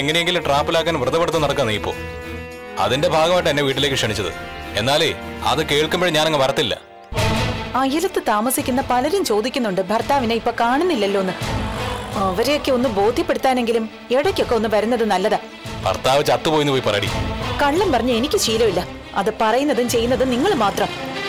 എങ്ങനെയെങ്കിലും ട്രാപ്പിലാക്കാൻ വ്രതപ്പെടുത്ത് നടക്കാൻ നീ ഇപ്പോ അതിന്റെ ഭാഗമായിട്ട് എന്നെ വീട്ടിലേക്ക് ക്ഷണിച്ചത് എന്നാലേ അത് കേൾക്കുമ്പോഴേ ഞാനങ്ങ് വരത്തില്ല അയലത്ത് താമസിക്കുന്ന പലരും ചോദിക്കുന്നുണ്ട് ഭർത്താവിനെ ഇപ്പൊ കാണുന്നില്ലല്ലോ എന്ന് അവരെയൊക്കെ ഒന്ന് ബോധ്യപ്പെടുത്താനെങ്കിലും ഇടയ്ക്കൊക്കെ ഒന്ന് വരുന്നത് നല്ലതാ ഭർത്താവ് ചത്തുപോയിന്ന് പോയി പറയടി കള്ളം പറഞ്ഞ് എനിക്ക് ശീലമില്ല അത് പറയുന്നതും ചെയ്യുന്നതും നിങ്ങൾ മാത്രം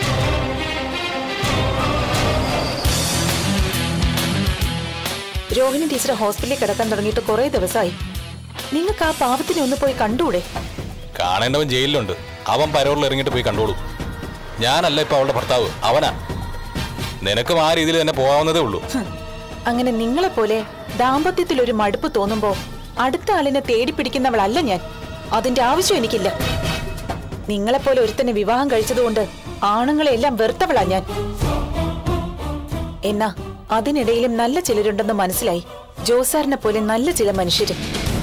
രോഹിണി ടീച്ചർ ഹോസ്പിറ്റലിൽ കിടക്കാൻ തുടങ്ങിയിട്ട് കുറെ ദിവസമായി നിങ്ങൾക്ക് ആ പാവത്തിനെ ഒന്ന് പോയി കണ്ടൂടെ കാണേണ്ടവൻ ജയിലിലുണ്ട് അവൻ പരോളിൽ ഇറങ്ങിയിട്ട് പോയി കണ്ടോളൂ ഞാനല്ല ഇപ്പൊ അവളുടെ ഭർത്താവ് അവനാ നിനക്കും ആ രീതിയിൽ തന്നെ പോകാവുന്നതേ ഉള്ളൂ ഹും. അങ്ങനെ നിങ്ങളെപ്പോലെ ദാമ്പത്യത്തിൽ ഒരു മടുപ്പ് തോന്നുമ്പോ അടുത്ത ആളിനെ തേടി പിടിക്കുന്നവളല്ല ഞാൻ അതിന്റെ ആവശ്യം എനിക്കില്ല നിങ്ങളെപ്പോലെ ഒരുത്തനെ വിവാഹം കഴിച്ചതുകൊണ്ട് ആണുങ്ങളെല്ലാം വെറുത്തവളാ ഞാൻ എന്നാ അതിനിടയിലും നല്ല ചിലരുണ്ടെന്ന് മനസ്സിലായി ജോസാറിനെ പോലെ നല്ല ചില മനുഷ്യര്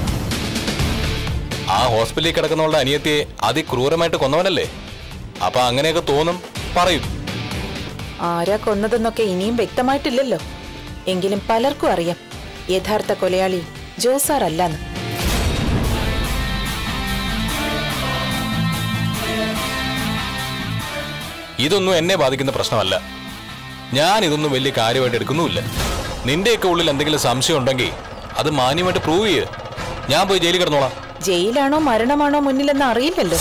ആ ഹോസ്പിറ്റലിൽ കിടക്കുന്നവളുടെ അനിയത്തിയെ അതിക്രൂരമായിട്ട് കൊന്നവനല്ലേ അപ്പൊ അങ്ങനെയൊക്കെ തോന്നും പറയും ആരാ കൊന്നതെന്നൊക്കെ ഇനിയും വ്യക്തമായിട്ടില്ലല്ലോ എങ്കിലും പലർക്കും അറിയാം യഥാർത്ഥ കൊലയാളി ജോസാർ അല്ലാന്ന് ഇതൊന്നും എന്നെ ബാധിക്കുന്ന പ്രശ്നമല്ല ഞാൻ ഇതൊന്നും വലിയ കാര്യമായിട്ട് എടുക്കുന്നുമില്ല നിന്റെയൊക്കെ ഉള്ളിൽ എന്തെങ്കിലും സംശയം ഉണ്ടെങ്കിൽ അത് മാന്യമായിട്ട് പ്രൂവ് ചെയ്യ് ഞാൻ പോയി ജയിലിൽ കിടന്നോളാം ജയിലാണോ മരണമാണോ മുന്നിലെന്ന് അറിയില്ലല്ലോ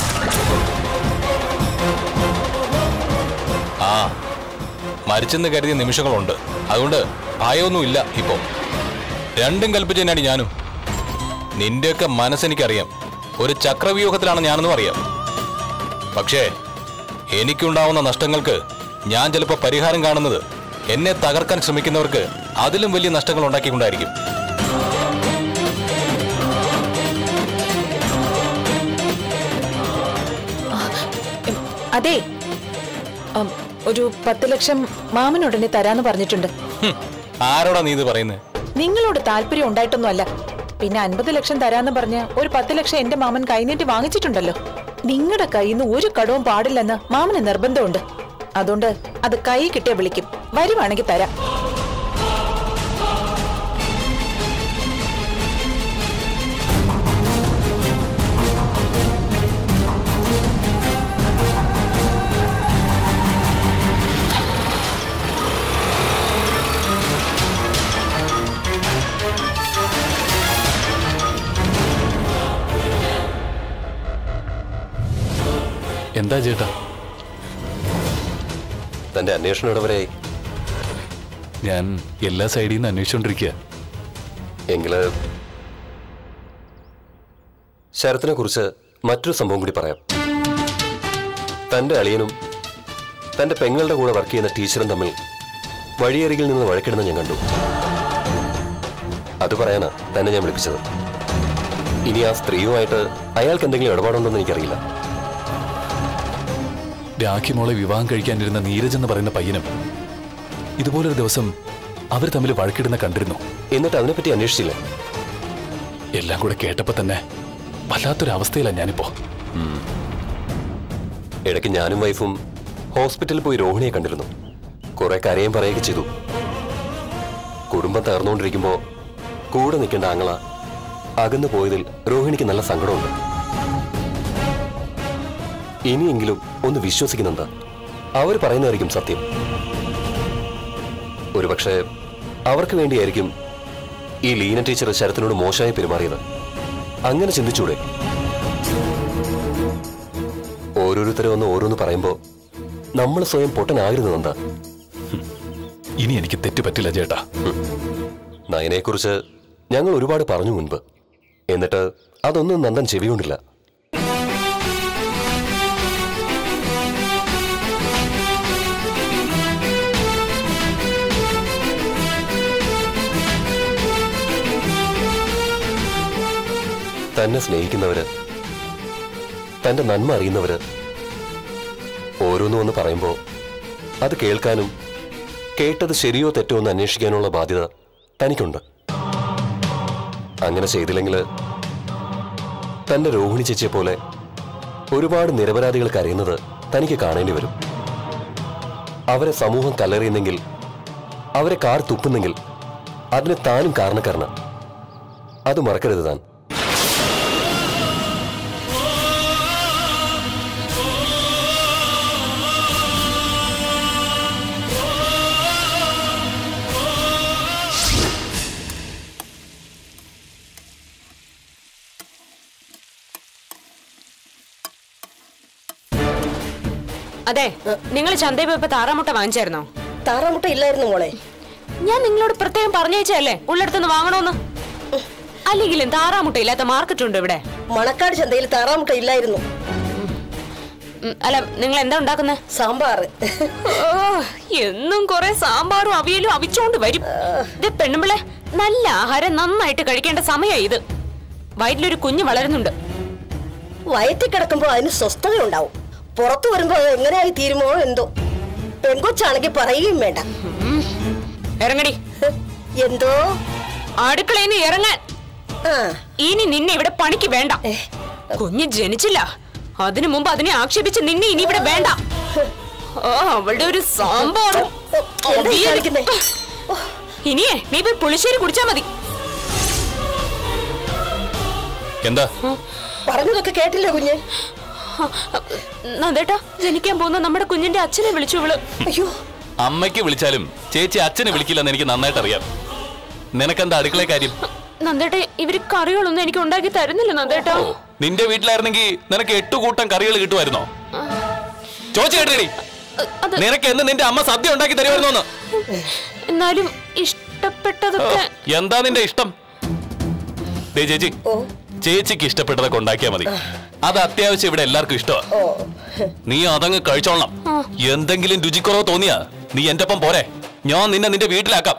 ആ മരിച്ചെന്ന് കരുതിയ നിമിഷങ്ങളുണ്ട് അതുകൊണ്ട് ഭയമൊന്നുമില്ല ഇപ്പോ രണ്ടും കൽപ്പിച്ച് തന്നെയാണ് ഞാനും നിന്റെയൊക്കെ മനസ്സെനിക്കറിയാം ഒരു ചക്രവ്യൂഹത്തിലാണ് ഞാനെന്നും അറിയാം പക്ഷേ എനിക്കുണ്ടാവുന്ന നഷ്ടങ്ങൾക്ക് ഞാൻ ചിലപ്പോൾ പരിഹാരം കാണുന്നത് എന്നെ തകർക്കാൻ ശ്രമിക്കുന്നവർക്ക് അതിലും വലിയ നഷ്ടങ്ങൾ ഉണ്ടാക്കിക്കൊണ്ടായിരിക്കും ഉം, അതെ ഉം, ഒരു പത്ത് ലക്ഷം മാമനുടനെ തരാന്ന് പറഞ്ഞിട്ടുണ്ട് ഹും, ആരോടാ നീ ഇത് പറയുന്നത് നിങ്ങളോട് താല്പര്യം ഉണ്ടായിട്ടൊന്നുമല്ല പിന്നെ അൻപത് ലക്ഷം തരാന്ന് പറഞ്ഞ് ഒരു പത്ത് ലക്ഷം എന്റെ മാമൻ കൈനീട്ടി വാങ്ങിച്ചിട്ടുണ്ടല്ലോ നിങ്ങളുടെ കയ്യിൽ നിന്ന് ഒരു കടവും പാടില്ലെന്ന് മാമന് നിർബന്ധമുണ്ട് അതുകൊണ്ട് അത് കൈ കിട്ടിയ വിളിക്കും വരുവാണെങ്കിൽ തരാം എന്താ ചേട്ടാ തന്റെ അന്വേഷണം ഇടവരെ ഞാൻ എല്ലാ സൈഡിൽ നിന്ന് അന്വേഷിച്ചോണ്ടിരിക്കുക എങ്കില് ശരത്തിനെ കുറിച്ച് മറ്റൊരു സംഭവം കൂടി പറയാം തന്റെ അളിയനും തന്റെ പെങ്ങളുടെ കൂടെ വർക്ക് ചെയ്യുന്ന ടീച്ചറും തമ്മിൽ വഴിയരികിൽ നിന്ന് വഴക്കിടുന്ന ഞാൻ കണ്ടു അത് പറയാനാ തന്നെ ഞാൻ വിളിപ്പിച്ചത് ഇനി ആ സ്ത്രീയുമായിട്ട് അയാൾക്ക് എന്തെങ്കിലും ഇടപാടുണ്ടോന്ന് എനിക്കറിയില്ല രാഖി മോളെ വിവാഹം കഴിക്കാനിരുന്ന നീരജ് എന്ന് പറയുന്ന പയ്യനും ഇതുപോലൊരു ദിവസം അവർ തമ്മിൽ വഴക്കിടുന്ന കണ്ടിരുന്നു എന്നിട്ട് അതിനെപ്പറ്റി അന്വേഷിച്ചില്ല എല്ലാം കൂടെ കേട്ടപ്പോ തന്നെ വല്ലാത്തൊരവസ്ഥയിലാണ് ഞാനിപ്പോ ഇടയ്ക്ക് ഞാനും വൈഫും ഹോസ്പിറ്റലിൽ പോയി രോഹിണിയെ കണ്ടിരുന്നു കുറെ കരയും പറയുകയൊക്കെ ചെയ്തു കുടുംബം തകർന്നുകൊണ്ടിരിക്കുമ്പോ കൂടെ നിൽക്കേണ്ട ആങ്ങള അകന്നു പോയതിൽ രോഹിണിക്ക് നല്ല സങ്കടമുണ്ട് ഇനിയെങ്കിലും ഒന്ന് വിശ്വസിക്കുന്നുണ്ട് അവർ പറയുന്നതായിരിക്കും സത്യം ഒരുപക്ഷെ അവർക്ക് വേണ്ടിയായിരിക്കും ഈ ലീന ടീച്ചർ ശരത്തിനോട് മോശമായി പെരുമാറിയത് അങ്ങനെ ചിന്തിച്ചൂടെ ഓരോരുത്തരും ഒന്ന് ഓരോന്ന് പറയുമ്പോ നമ്മൾ സ്വയം പൊട്ടനാകരുത് നന്ദ ഇനി എനിക്ക് തെറ്റ് പറ്റില്ല ചേട്ടാ നയനെക്കുറിച്ച് ഞങ്ങൾ ഒരുപാട് പറഞ്ഞു മുൻപ് എന്നിട്ട് അതൊന്നും നന്ദൻ ചെവികൊണ്ടില്ല തന്നെ സ്നേഹിക്കുന്നവര് തന്റെ നന്മ അറിയുന്നവര് ഓരോന്നും ഒന്ന് പറയുമ്പോ അത് കേൾക്കാനും കേട്ടത് ശരിയോ തെറ്റോ എന്ന് അന്വേഷിക്കാനുള്ള ബാധ്യത തനിക്കുണ്ട് അങ്ങനെ ചെയ്തില്ലെങ്കിൽ തന്റെ രോഹിണി ചേച്ചിയെ പോലെ ഒരുപാട് നിരപരാധികൾ കരയുന്നത് തനിക്ക് കാണേണ്ടി വരും അവരെ സമൂഹം കല്ലെറിയുന്നെങ്കിൽ അവരെ കാർ തുപ്പുന്നെങ്കിൽ അതിന് താനും കാരണക്കാരന അത് മറക്കരുത് താൻ അതെ നിങ്ങൾ ചന്തയിൽ പോയപ്പോ താറാമുട്ട വാങ്ങിച്ചായിരുന്നോ താറാമുട്ട ഇല്ലായിരുന്നു മോളെ ഞാൻ നിങ്ങളോട് പ്രത്യേകം പറഞ്ഞയച്ചല്ലേ ഉള്ളിടത്തുനിന്ന് വാങ്ങണോന്ന് അല്ലെങ്കിലും താറാമുട്ട ഇല്ലാത്ത മാർക്കറ്റ് ഉണ്ട് ഇവിടെ മണക്കാട് ചന്തയിൽ താറാമുട്ട ഇല്ലായിരുന്നു ഉം, അല്ല നിങ്ങൾ എന്താ ഉണ്ടാക്കുന്നത് സാമ്പാർ എന്നും കുറെ സാമ്പാറും അവിയലും അവിച്ചോണ്ട് വരും ഇത് പെണ്ണുമ്പിളെ നല്ല ആഹാരം നന്നായിട്ട് കഴിക്കേണ്ട സമയമായി ഇത് വയറ്റിലൊരു കുഞ്ഞ് വളരുന്നുണ്ട് വയറ്റിൽ കിടക്കുമ്പോ അതിന് സ്വസ്ഥത ഉണ്ടാവും പുറത്തു വരുമ്പോ അത് എങ്ങനെയായി തീരുമോ എന്തോ പെൺകൊച്ചാണെങ്കിൽ പറയുകയും വേണ്ട ഇറങ്ങടി എന്തോ അടുക്കളയിൽ നിന്ന് ഇറങ്ങാൻ ആ ഇനി നിന്നെ ഇവിടെ പണിക്ക് വേണ്ട കുഞ്ഞ് ജനിച്ചില്ല അതിനു മുമ്പ് അതിനെ ആക്ഷേപിച്ച് നിന്നെ ഇനി ഇവിടെ വേണ്ട ആ അവളുടെ ഒരു സാമ്പാറും എന്താ ഈ അവിയലും. കാണിക്കുന്നെ? ഇനിയേ നീ പോയി പുളിശ്ശേരി കുടിച്ചാ മതി എന്താ പറഞ്ഞതൊക്കെ കേട്ടില്ലേ കുഞ്ഞ് നന്ദേട്ടാ ജനിക്കാൻ പോകുന്ന നമ്മുടെ കുഞ്ഞിന്റെ അച്ഛനെ വിളിച്ചു ഇവള് അയ്യോ അമ്മയ്ക്ക് വിളിച്ചാലും ചേച്ചി അച്ഛനെ വിളിക്കില്ലെന്ന് എനിക്ക് നന്നായിട്ട് അറിയാം നിനക്കെന്താ അടുക്കള കാര്യം നന്ദേട്ട ഇവര് കറികളൊന്നും എനിക്ക് ഉണ്ടാക്കി തരുന്നില്ല നന്ദേട്ടാ ഓ, നിന്റെ വീട്ടിലായിരുന്നെങ്കിൽ നിനക്ക് എട്ടു കൂട്ടം കറികൾ കിട്ടുമായിരുന്നോ ചോദിച്ചു കേട്ടേടി അത് നിനക്ക് എന്ന് നിന്റെ അമ്മ സദ്യ ഉണ്ടാക്കി തരുമായിരുന്നോന്ന് എന്നാലും ഇഷ്ടപ്പെട്ടതൊക്കെ എന്താ നിന്റെ ഇഷ്ടം ദേ ചേച്ചി ഓ ചേച്ചിക്ക് ഇഷ്ടപ്പെട്ടതൊക്കെ ഉണ്ടാക്കിയാ മതി അത് അത്യാവശ്യം ഇവിടെ എല്ലാവർക്കും ഇഷ്ടമാ ഓ നീ അതങ്ങ് കഴിച്ചോളണം എന്തെങ്കിലും രുചിക്കുറവ് തോന്നിയാ നീ എന്റെ ഒപ്പം പോരെ ഞാൻ നിന്നെ നിന്റെ വീട്ടിലാക്കാം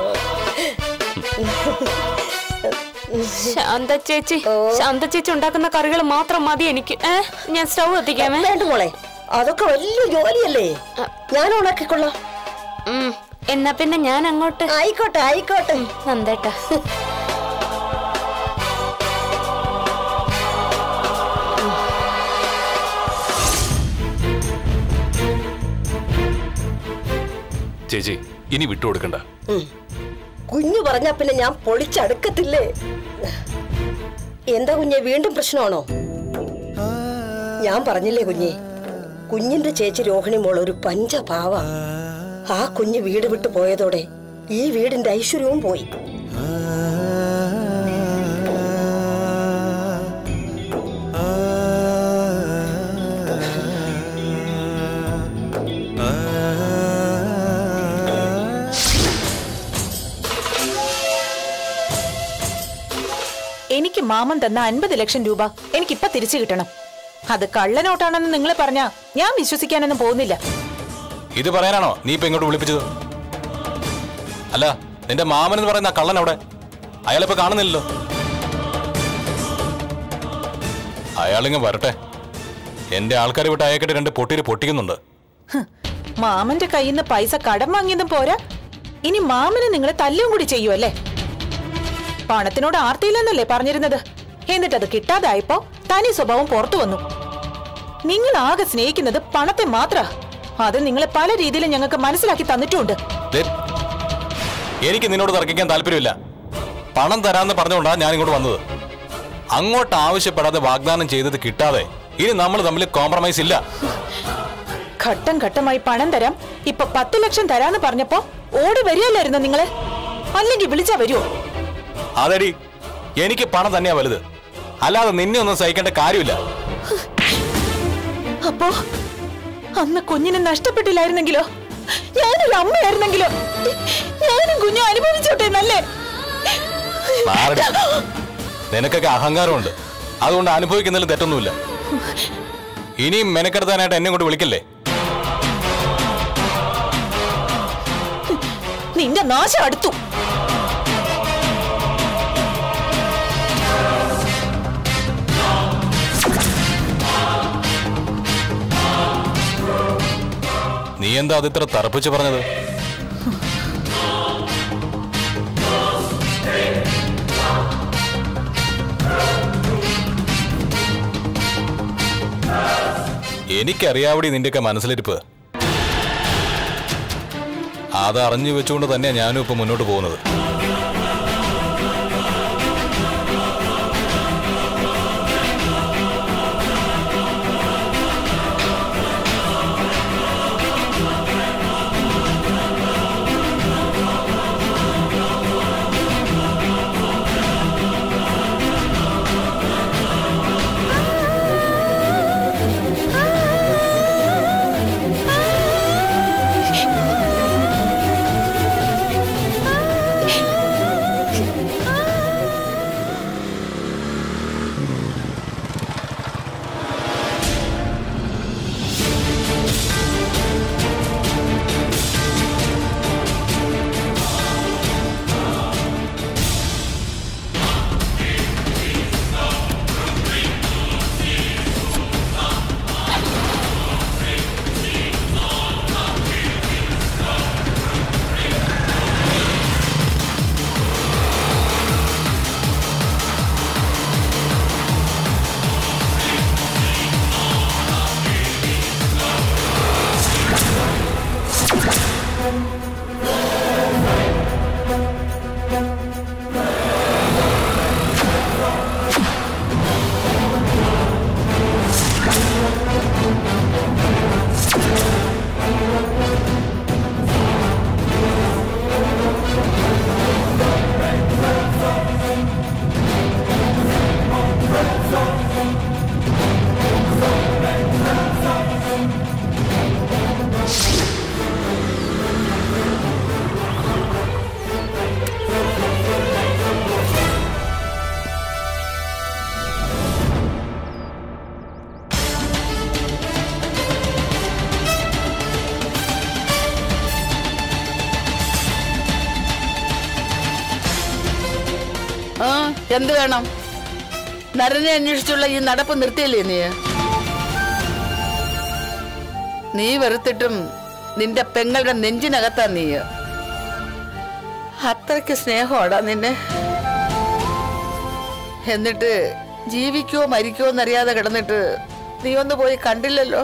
ശാന്ത ചേച്ചി ശാന്ത ചേച്ചി ഉണ്ടാക്കുന്ന കറികൾ മാത്രം മതി എനിക്ക് ഏ ഞാൻ സ്റ്റൗ എത്തിക്കാമേ വേണ്ട മോളെ അതൊക്കെ വലിയ ജോലിയല്ലേ ഞാൻ ഉണക്കിക്കൊള്ളാം ഉം, എന്നാ പിന്നെ ഞാൻ അങ്ങോട്ട് ആയിക്കോട്ടെ ആയിക്കോട്ടെ നന്ദേട്ടാ ചേച്ചി ഇനി വിട്ടുകൊടുക്കണ്ട കുഞ്ഞു പറഞ്ഞാ പിന്നെ ഞാൻ പൊളിച്ചടുക്കത്തില്ലേ എന്താ കുഞ്ഞെ വീണ്ടും പ്രശ്നമാണോ ഞാൻ പറഞ്ഞില്ലേ കുഞ്ഞെ കുഞ്ഞിന്റെ ചേച്ചി രോഹിണി മോൾ ഒരു പഞ്ചപാവ ആ കുഞ്ഞ് വീട് വിട്ടു പോയതോടെ ഈ വീടിന്റെ ഐശ്വര്യവും പോയി എനിക്ക് മാമൻ തന്ന അൻപത് ലക്ഷം രൂപ എനിക്കിപ്പൊ തിരിച്ചു കിട്ടണം അത് കള്ളനോട്ടാണെന്ന് നിങ്ങൾ പറഞ്ഞാ ഞാൻ വിശ്വസിക്കാനൊന്നും പോകുന്നില്ല ഇത് പറയാനാണോ നീ ഇപ്പൊ ഇങ്ങോട്ട് വിളിപ്പിച്ചത് അല്ല നിന്റെ മാമൻ എന്ന് പറയുന്ന ആ കള്ളൻ അവിടെ അയാളിപ്പോ കാണുന്നില്ലല്ലോ അയാളിങ്ങ് വരട്ടെ എന്റെ ആൾക്കാർ വിട്ട് അയക്കട്ടെ രണ്ട് പൊട്ടിയിൽ പൊട്ടിക്കുന്നുണ്ട് ഹ്, മാമന്റെ കയ്യിൽ നിന്ന് പൈസ കടം വാങ്ങിയതും പോരാ ഇനി മാമന് നിങ്ങളെ തല്ലും കൂടി ചെയ്യുമല്ലേ പണത്തിനോട് ആർത്തിയില്ലെന്നല്ലേ പറഞ്ഞിരുന്നത് എന്നിട്ടത് കിട്ടാതായപ്പോ തനി സ്വഭാവം പുറത്തു വന്നു നിങ്ങൾ ആകെ സ്നേഹിക്കുന്നത് പണത്തെ മാത്ര അത് നിങ്ങളെ പല രീതിയിലും ഞങ്ങൾക്ക് മനസ്സിലാക്കി തന്നിട്ടുമുണ്ട് ദേ, എനിക്ക് നിന്നോട് തർക്കിക്കാൻ താല്പര്യമില്ല പണം തരാന്ന് പറഞ്ഞുകൊണ്ടാണ് ഞാൻ ഇങ്ങോട്ട് വന്നത് അങ്ങോട്ട് ആവശ്യപ്പെടാതെ വാഗ്ദാനം ചെയ്തത് കിട്ടാതെ ഇനി നമ്മൾ തമ്മിൽ കോംപ്രമൈസ് ഇല്ല ഘട്ടം ഘട്ടമായി പണം തരാം ഇപ്പൊ പത്ത് ലക്ഷം തരാന്ന് പറഞ്ഞപ്പോ ഓടി വരികയല്ലായിരുന്നു നിങ്ങള് അല്ലെങ്കിൽ വിളിച്ചാ വരുമോ അതെടി എനിക്ക് പണം തന്നെയാ വലുത് അല്ലാതെ നിന്നെ ഒന്നും സഹിക്കേണ്ട കാര്യമില്ല അപ്പോ അന്ന് കുഞ്ഞിനെ നഷ്ടപ്പെട്ടില്ലായിരുന്നെങ്കിലോ ഞാനൊരു അമ്മയായിരുന്നെങ്കിലോ ഞാനും കുഞ്ഞും അനുഭവിച്ചോട്ടെ നല്ലേ മാറടി. നിനക്കൊക്കെ അഹങ്കാരമുണ്ട് അതുകൊണ്ട് അനുഭവിക്കുന്നതിൽ തെറ്റൊന്നുമില്ല ഇനിയും മെനക്കെടുത്താനായിട്ട് എന്നെ കൊണ്ട് വിളിക്കല്ലേ നിന്റെ നാശം അടുത്തു നീ എന്താ അത് ഇത്ര തറപ്പിച്ച് പറഞ്ഞത് എനിക്കറിയാവടി നിന്റെയൊക്കെ മനസ്സിലിരിപ്പ് അത് അറിഞ്ഞു വെച്ചുകൊണ്ട് തന്നെയാ ഞാനും ഇപ്പൊ മുന്നോട്ട് പോകുന്നത് ആ എന്ത് വേണം നരനെ അന്വേഷിച്ചുള്ള ഈ നടപ്പ് നിർത്തിയില്ലേ നീ നീ വെറുത്തിട്ടും നിന്റെ പെങ്ങളുടെ നെഞ്ചിനകത്താ നീ അത്രയ്ക്ക് സ്നേഹമാടാ നിന്നെ എന്നിട്ട് ജീവിക്കോ മരിക്കോ എന്നറിയാതെ കിടന്നിട്ട് നീ ഒന്ന് പോയി കണ്ടില്ലല്ലോ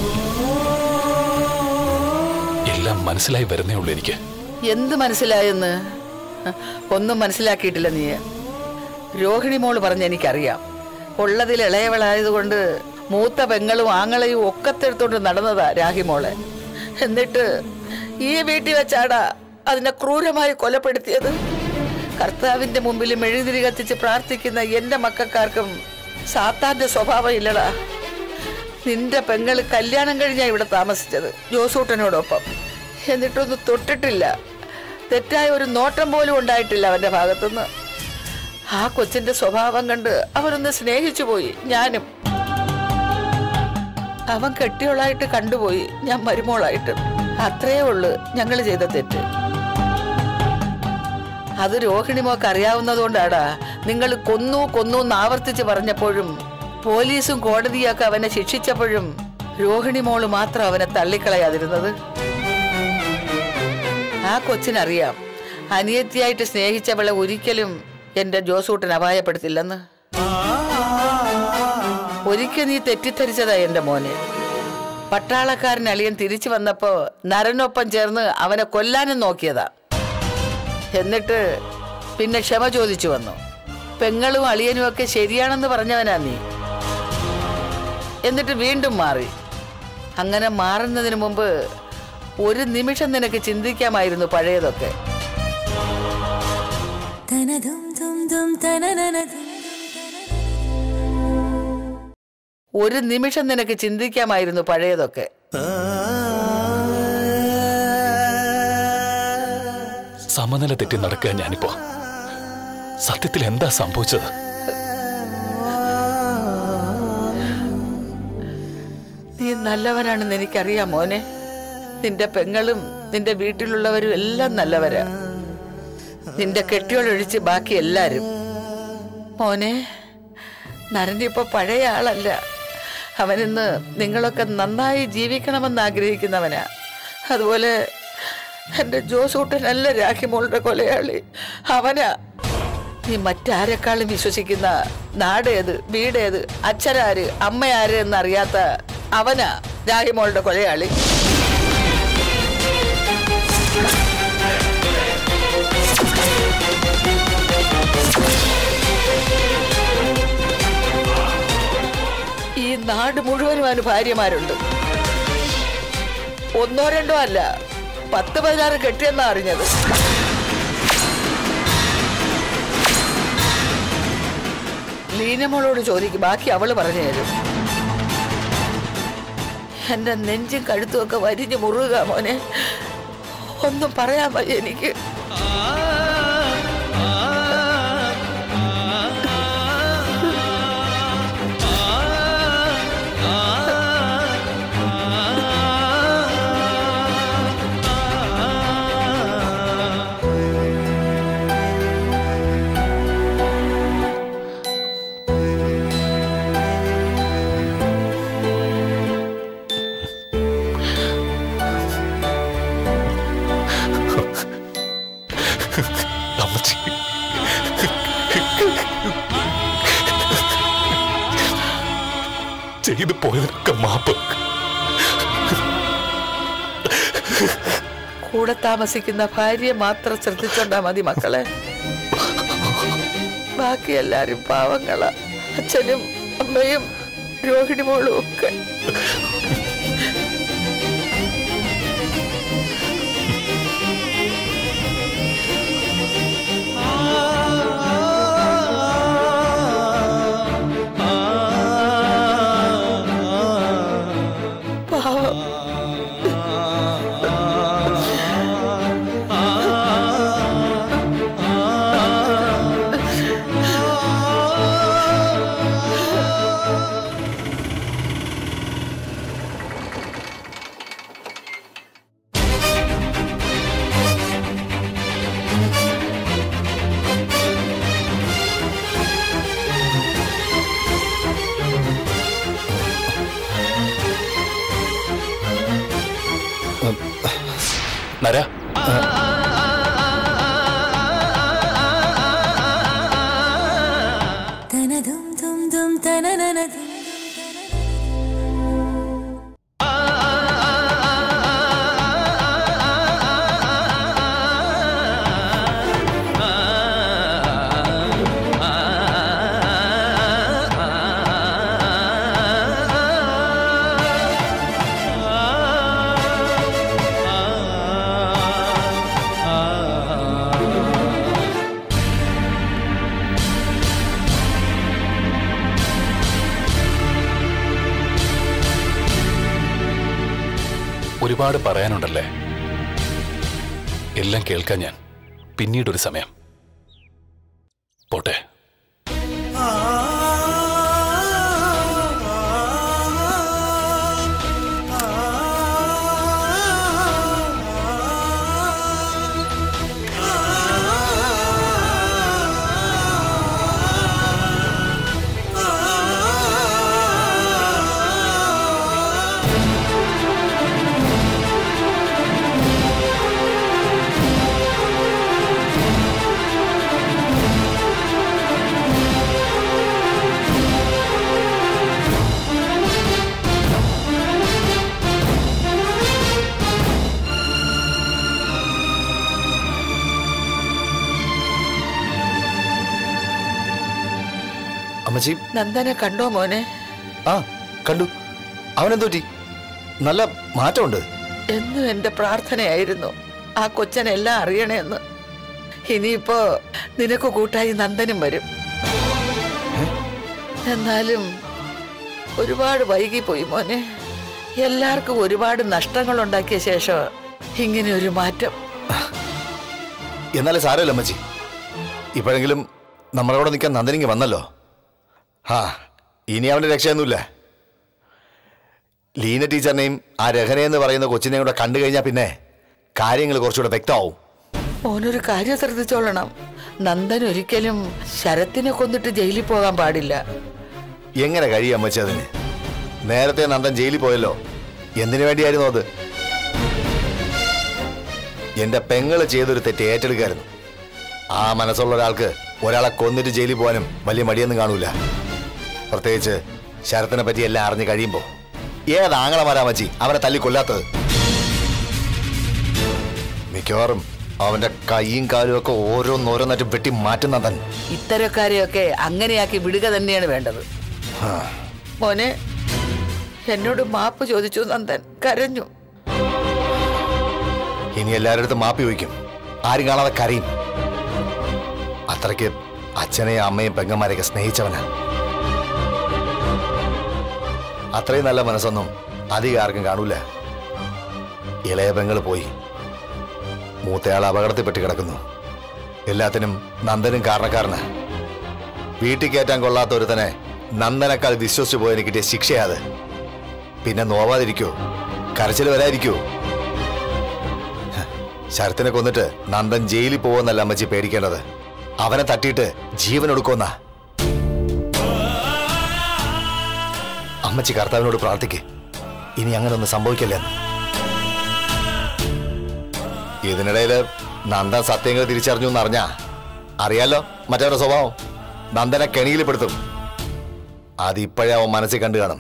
എല്ലാം മനസ്സിലായി വരുന്നേ ഉള്ളൂ എനിക്ക് എന്ത് മനസ്സിലായെന്ന് ഒന്നും മനസ്സിലാക്കിയിട്ടില്ല നീ രോഹിണി മോള് പറഞ്ഞ എനിക്കറിയാം ഉള്ളതിൽ ഇളയവളായതുകൊണ്ട് മൂത്ത പെങ്ങളും ആങ്ങളെയും ഒക്കത്തെടുത്തോണ്ട് നടന്നതാ രാഹിമോളെ എന്നിട്ട് ഈ വീട്ടിൽ വെച്ചാടാ അതിനെ ക്രൂരമായി കൊലപ്പെടുത്തിയത് കർത്താവിന്റെ മുമ്പിൽ മെഴുതിരി കത്തിച്ച് പ്രാർത്ഥിക്കുന്ന എന്റെ മക്കൾക്കാർക്കും സാത്താന്റെ സ്വഭാവം ഇല്ലടാ നിന്റെ പെങ്ങള് കല്യാണം കഴിഞ്ഞാ ഇവിടെ താമസിച്ചത് ജോസൂട്ടനോടൊപ്പം എന്നിട്ടൊന്നും തൊട്ടിട്ടില്ല തെറ്റായ ഒരു നോട്ടം പോലും ഉണ്ടായിട്ടില്ല അവന്റെ ഭാഗത്തുനിന്ന് ആ കൊച്ചിന്റെ സ്വഭാവം കണ്ട് അവനൊന്ന് സ്നേഹിച്ചു പോയി ഞാനും അവൻ കെട്ടിയോളായിട്ട് കണ്ടുപോയി ഞാൻ മരുമോളായിട്ട് അത്രേ ഉള്ളു ഞങ്ങൾ ചെയ്ത തെറ്റ് അത് രോഹിണിമോക്ക് അറിയാവുന്നതുകൊണ്ടാടാ നിങ്ങൾ കൊന്നു കൊന്നു എന്ന് ആവർത്തിച്ച് പറഞ്ഞപ്പോഴും പോലീസും കോടതിയൊക്കെ അവനെ ശിക്ഷിച്ചപ്പോഴും രോഹിണി മോള് മാത്രം അവനെ തള്ളിക്കളയാതിരുന്നത് ആ കൊച്ചിനറിയാം അനിയത്തിയായിട്ട് സ്നേഹിച്ചവളെ ഒരിക്കലും എന്റെ ജോസൂട്ടൻ അപായപ്പെടുത്തില്ലെന്ന് ഒരിക്കൽ നീ തെറ്റിദ്ധരിച്ചതാ എന്റെ മോനെ പട്ടാളക്കാരൻ അളിയൻ തിരിച്ചു വന്നപ്പോ നരനൊപ്പം ചേർന്ന് അവനെ കൊല്ലാനും നോക്കിയതാ എന്നിട്ട് പിന്നെ ക്ഷമ ചോദിച്ചു വന്നു പെങ്ങളും അളിയനും ഒക്കെ ശരിയാണെന്ന് പറഞ്ഞവനാ നീ എന്നിട്ട് വീണ്ടും മാറി അങ്ങനെ മാറുന്നതിന് മുമ്പ് ഒരു നിമിഷം നിനക്ക് ചിന്തിക്കാമായിരുന്നു പഴയതൊക്കെ ഒരു നിമിഷം നിനക്ക് ചിന്തിക്കാമായിരുന്നു പഴയതൊക്കെ സമനില തെറ്റി നടക്കുക ഞാനിപ്പോ സത്യത്തിൽ എന്താ സംഭവിച്ചത് നീ നല്ലവനാണെന്ന് എനിക്കറിയാം മോനെ നിന്റെ പെങ്ങളും നിന്റെ വീട്ടിലുള്ളവരും എല്ലാം നല്ലവരാ നിന്റെ കെട്ടിയോളൊഴിച്ച് ബാക്കി എല്ലാരും മോനെ നരനിപ്പോ പഴയ ആളല്ല അവനിന്ന് നിങ്ങളൊക്കെ നന്നായി ജീവിക്കണമെന്ന് ആഗ്രഹിക്കുന്നവനാ അതുപോലെ എന്റെ ജോസൂട്ടനല്ല രാഖിമോളുടെ കൊലയാളി അവനാ നീ മറ്റാരെക്കാളും വിശ്വസിക്കുന്ന നാടേത് വീടേത് അച്ഛനാര് അമ്മയാര് എന്നറിയാത്ത അവനാ രാഹിമോളുടെ കൊലയാളി ഈ നാട് മുഴുവനും അവന് ഭാര്യമാരുണ്ട് ഒന്നോ രണ്ടോ അല്ല പത്ത് പതിനാറ് കെട്ടിയെന്നാ അറിഞ്ഞത് ലീനമോളോട് ചോദിക്കും ബാക്കി അവള് പറഞ്ഞു തരും എന്റെ നെഞ്ചും കഴുത്തും ഒക്കെ വരിഞ്ഞു മുറുക മോനെ ഒന്നും പറയാൻ വയ്യ എനിക്ക് അമ്മച്ചി ചെയ്തു പോയതിനൊക്കെ മാപ്പ് കൂടെ താമസിക്കുന്ന ഭാര്യയെ മാത്രം ശ്രദ്ധിച്ചോണ്ടാ മതി മക്കളെ ബാക്കി എല്ലാരും പാവങ്ങളാ അച്ഛനും അമ്മയും രോഹിണി മോളും ഒക്കെ പാവം നര ഒരുപാട് പറയാനുണ്ടല്ലേ എല്ലാം കേൾക്കാൻ ഞാൻ പിന്നീടൊരു സമയം പോട്ടെ അമ്മച്ചി നന്ദനെ കണ്ടോ മോനെ ആ കണ്ടു അവനെന്തോ പറ്റി നല്ല മാറ്റമുണ്ട് എന്നും എന്റെ പ്രാർത്ഥനയായിരുന്നു ആ കൊച്ചനെല്ലാം അറിയണേന്ന് ഇനിയിപ്പോ നിനക്ക് കൂട്ടായി നന്ദനും വരും എന്നാലും ഒരുപാട് വൈകിപ്പോയി മോനെ എല്ലാവർക്കും ഒരുപാട് നഷ്ടങ്ങൾ ഉണ്ടാക്കിയ ശേഷം ഇങ്ങനെ ഒരു മാറ്റം എന്നാലും സാരമില്ല അമ്മച്ചി ഇപ്പോഴെങ്കിലും നമ്മളെ കൂടെ നിൽക്കാൻ നന്ദനിങ്ങി വന്നല്ലോ ആ ഇനി അവന്റെ രക്ഷയൊന്നുമില്ല ലീന ടീച്ചറിനെയും ആ രഹനയെന്ന് പറയുന്ന കൊച്ചിനെയും കൂടെ കണ്ടു കഴിഞ്ഞാൽ പിന്നെ കാര്യങ്ങൾ കുറച്ചുകൂടെ വ്യക്തമാവും മോനൊരു കാര്യം ശ്രദ്ധിച്ചോളണം നന്ദൻ ഒരിക്കലും ശരത്തിനെ കൊന്നിട്ട് ജയിലിൽ പോകാൻ പാടില്ല എങ്ങനെ കഴിയും അമ്മച്ചി അതിന് നേരത്തെ നന്ദൻ ജയിലിൽ പോയല്ലോ എന്തിനു വേണ്ടിയായിരുന്നു അത് എന്റെ പെങ്ങള് ചെയ്തൊരു തെറ്റ് ഏറ്റെടുക്കായിരുന്നു ആ മനസ്സുള്ള ഒരാൾക്ക് ഒരാളെ കൊന്നിട്ട് ജയിലിൽ പോകാനും വലിയ മടിയൊന്നും കാണൂല പ്രത്യേകിച്ച് ശരത്തിനെ പറ്റി എല്ലാം അറിഞ്ഞു കഴിയുമ്പോ ഏത് ആങ്ങളമാരാ മച്ചി അവനെ തല്ലി കൊല്ലാത്തത് മിക്കവാറും അവന്റെ കൈയും കാലും ഒക്കെ ഓരോന്നോരോന്നായിട്ട് വെട്ടി മാറ്റുന്ന തൻ ഇത്തരക്കാരെയൊക്കെ അങ്ങനെയാക്കി വിടുക തന്നെയാണ് വേണ്ടത് മോനെ എന്നോട് മാപ്പ് ചോദിച്ചു നന്ദൻ കരഞ്ഞു ഇനി എല്ലാവരുടെ അടുത്തും മാപ്പി ചോദിക്കും ആരും കാണാതെ കരയും അത്രയ്ക്ക് അച്ഛനെയും അമ്മയും പെങ്ങന്മാരെയൊക്കെ സ്നേഹിച്ചവനാ അത്രയും നല്ല മനസ്സൊന്നും അധികം ആർക്കും കാണൂല ഇളയ പെങ്ങൾ പോയി മൂത്തയാൾ അപകടത്തിൽപ്പെട്ട് കിടക്കുന്നു എല്ലാത്തിനും നന്ദനും കാരണക്കാരനാ വീട്ടിൽ കയറ്റാൻ കൊള്ളാത്ത ഒരുത്തനെ നന്ദനേക്കാൾ വിശ്വസിച്ചു പോയതിന് കിട്ടിയ ശിക്ഷയാ അത് പിന്നെ നോവാതിരിക്കോ കരച്ചിൽ വരാതിരിക്കോ ശരത്തിനെ കൊന്നിട്ട് നന്ദൻ ജയിലിൽ പോകുന്നല്ല അമ്മച്ചി പേടിക്കേണ്ടത് അവനെ തട്ടിയിട്ട് ജീവൻ എടുക്കുമെന്നാ അമ്മച്ചി കർത്താവിനോട് പ്രാർത്ഥിക്ക് ഇനി അങ്ങനെ ഒന്നും സംഭവിക്കല്ലേ എന്ന്. ഇതിനിടയില് നന്ദൻ സത്യങ്ങൾ തിരിച്ചറിഞ്ഞു എന്നറിഞ്ഞാ അറിയാലോ മറ്റവരുടെ സ്വഭാവം നന്ദനെ കെണിയിൽ പെടുത്തും അതിപ്പോഴേ അവൻ മനസ്സിൽ കണ്ടു കാണും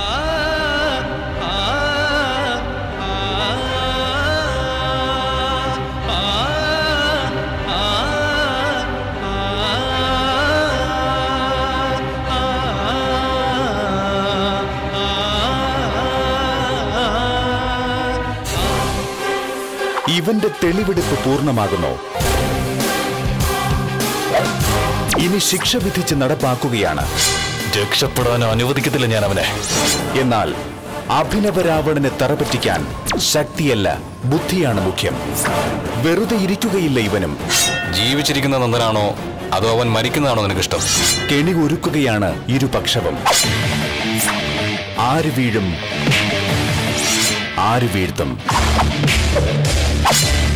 ഇവന്റെ തെളിവെടുപ്പ് പൂർണ്ണമാകുന്നു ഇനി ശിക്ഷ വിധിച്ച് നടപ്പാക്കുകയാണ് രക്ഷപ്പെടാൻ അനുവദിക്കത്തില്ല ഞാൻ അവനെ എന്നാൽ അഭിനവ രാവണനെ തറപറ്റിക്കാൻ ശക്തിയല്ല ബുദ്ധിയാണ് മുഖ്യം വെറുതെ ഇരിക്കുകയില്ല ഇവനും ജീവിച്ചിരിക്കുന്ന നന്ദനാണോ അതോ അവൻ മരിക്കുന്നതാണോ നിനക്കിഷ്ടം കെണി ഒരുക്കുകയാണ് ഇരുപക്ഷവും ആര് വീഴും ആര് വീഴ്ത്തും